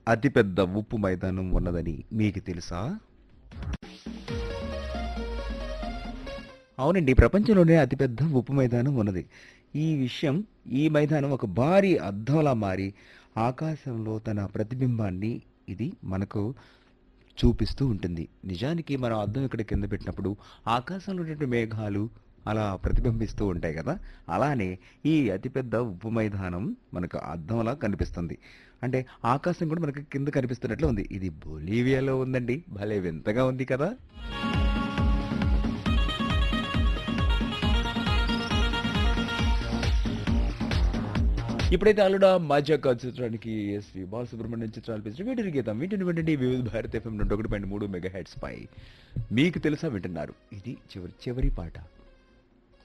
అతిపెద్ద ఉప్పు మైదానం ఉన్నదని మీకు తెలుసా అవునండి ప్రపంచంలోనే అతిపెద్ద ఉప్పు మైదానం ఉన్నది ఈ విషయం ఈ మైదానం ఒక భారీ అద్దంలా మారి ఆకాశంలో తన ప్రతిబింబాన్ని ఇది మనకు చూపిస్తూ ఉంటుంది నిజానికి మనం అద్దం ఇక్కడ కింద పెట్టినప్పుడు ఆకాశంలో ఉన్నటువంటి మేఘాలు అలా ప్రతిబింబిస్తూ ఉంటాయి కదా అలానే ఈ అతిపెద్ద ఉప్పు మైదానం మనకు అద్దంలా కనిపిస్తుంది అంటే ఆకాశం కూడా మనకి కింద కనిపిస్తున్నట్లు ఉంది ఇది బొలీవియాలో ఉందండి భలే వింతగా ఉంది కదా ఇప్పుడైతే అల్లుడా మజాకా చిత్రానికి ఎస్వి బాలసుబ్రహ్మణ్యం చిత్రాలు పెంచిన వీటిని గీతం వీటిని వింటండి వివిధ భారత ఎఫ్ఎం రెండు ఒకటి పాయింట్ మూడు మెగా హెడ్స్ పై మీకు తెలుసా వింటున్నారు ఇది చివరి చివరి పాట